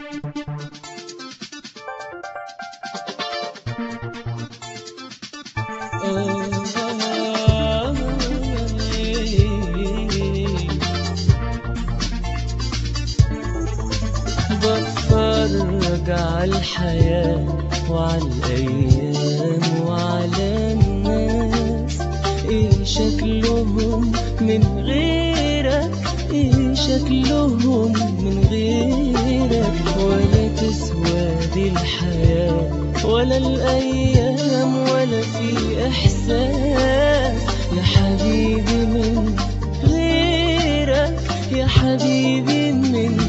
بتفرج على الحياة وعلى الأيام وعلى الناس إيه شكلهم من غيرك إيه شكلهم من غيرك ولا تسوى دي الحياة ولا الأيام ولا في إحساس يا حبيبي من غيرك يا حبيبي من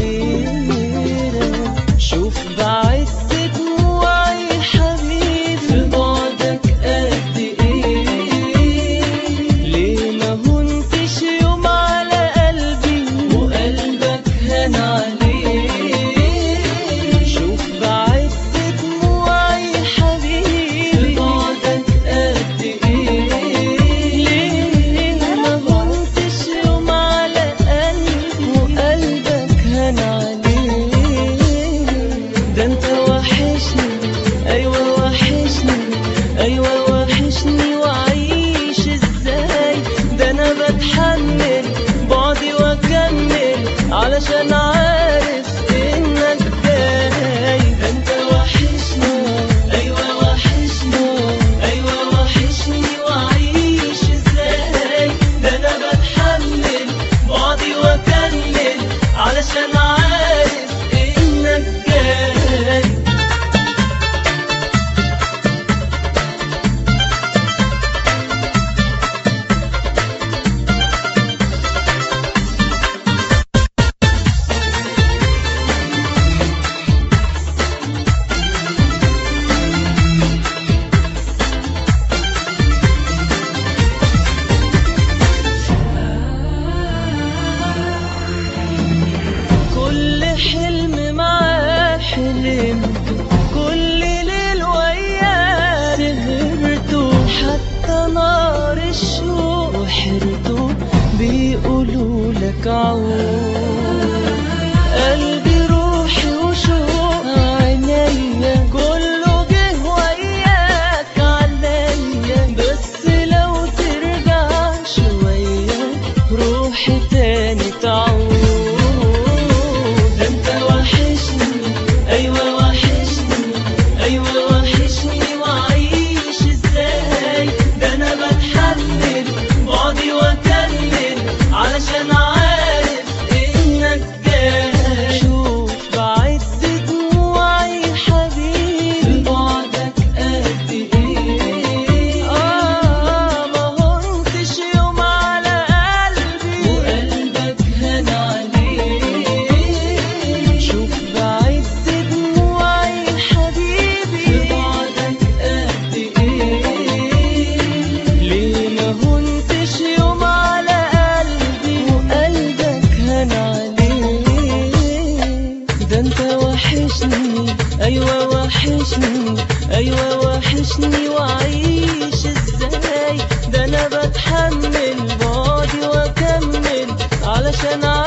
غيرك شوف بعز دموعي حبيبي في بعدك قد ايه ليه ما هنتش يوم على قلبي وقلبك هان عليه شوف بعز دموعي حبيبي في بعدك قد ايه ليه ما هنتش يوم على قلبي وقلبك هان عليه ده انت وحشني ايوه وحشني ايوه وحشني وعيش ازاي ده انا بتحمل بعدي واكمل علشان عارف انك جاي ده انت وحشني ايوه وحشني ايوه وحشني وعيش ازاي ده انا بتحمل بعدي واكمل علشان عارف انك جاي كل حلم معاه حلمته كل ليل وياه سهرته حتى نار الشوق وحرته بيقولوا لك عود قلبي روحي وشوق عينيا كله جه وياك عليا بس لو ترجع شوية روحي تاني تعود ده انت وحشني ايوه وحشني ايوه وحشني وعيش ازاي ده انا بتحمل بعدي واكمل علشان عارف انك جاي شوف بعد دموعي حبيبي بعدك قد ايه اه ما هنتش يوم على قلبي وقلبك هان عليه شوف بعد دموعي حبيبي بعدك قد ايه ليه ما هنتش يوم على قلبي وقلبك هان عليه ده انت وحشني ايوه وحشني ايوه وحشني وعيش ازاي ده انا بتحمل بعدي واكمل علشان